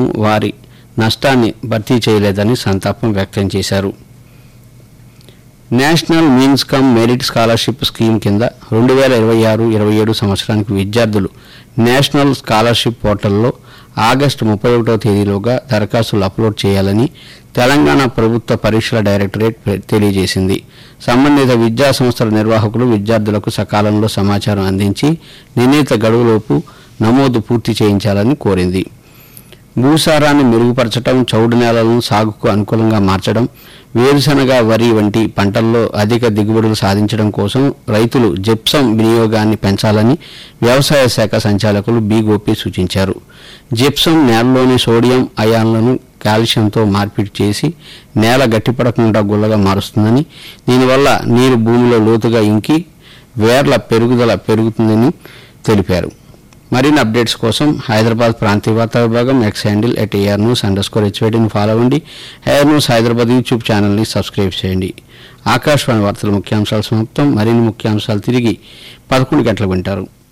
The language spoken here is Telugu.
వారి నష్టాన్ని భర్తీ చేయలేదని సంతాపం వ్యక్తం చేశారు national means cum merit scholarship scheme కింద రెండు వేల ఇరవై ఆరు ఇరవై ఏడు సంవత్సరానికి విద్యార్థులు నేషనల్ స్కాలర్షిప్ పోర్టల్లో ఆగస్టు ముప్పై ఒకటో తేదీలోగా దరఖాస్తులు అప్లోడ్ చేయాలని తెలంగాణ ప్రభుత్వ పరీక్షల డైరెక్టరేట్ పె- తెలియజేసింది సంబంధిత విద్యా సంస్థల నిర్వాహకులు విద్యార్థులకు సకాలంలో సమాచారం అందించి నిర్ణీత గడువులోపు నమోదు పూర్తి చేయించాలని కోరింది భూసారాన్ని మెరుగుపరచడం చౌడు నేలలను సాగుకు అనుకూలంగా మార్చడం వేరుశనగ వరి వంటి పంటల్లో అధిక దిగుబడులు సాధించడం కోసం రైతులు జిప్సం వినియోగాన్ని పెంచాలని వ్యవసాయ శాఖ సంచాలకులు బి గోపి సూచించారు జిప్సం నేలలోని సోడియం అయాన్లను కాల్షియంతో మార్పిడి చేసి నేల గట్టిపడకుండా గుల్లగా మారుస్తుందని దీనివల్ల నీరు భూమిలో లోతుగా ఇంకి వేర్ల పెరుగుదల పెరుగుతుందని తెలిపారు మరిన్ని అప్డేట్స్ కోసం హైదరాబాద్ ప్రాంతీయ వార్తా విభాగం X handle at AR news underscore స్కోర్ హెచ్వేడిని ఫాలో అవ్వండి ఎయిర్ న్యూస్ హైదరాబాద్ యూట్యూబ్ ఛానల్ని సబ్స్క్రైబ్ చేయండి ఆకాశవాణి వార్తల ముఖ్యాంశాలు సమాప్తం మరిన్ని ముఖ్యాంశాలు తిరిగి పదకొండు గంటలకు వింటారు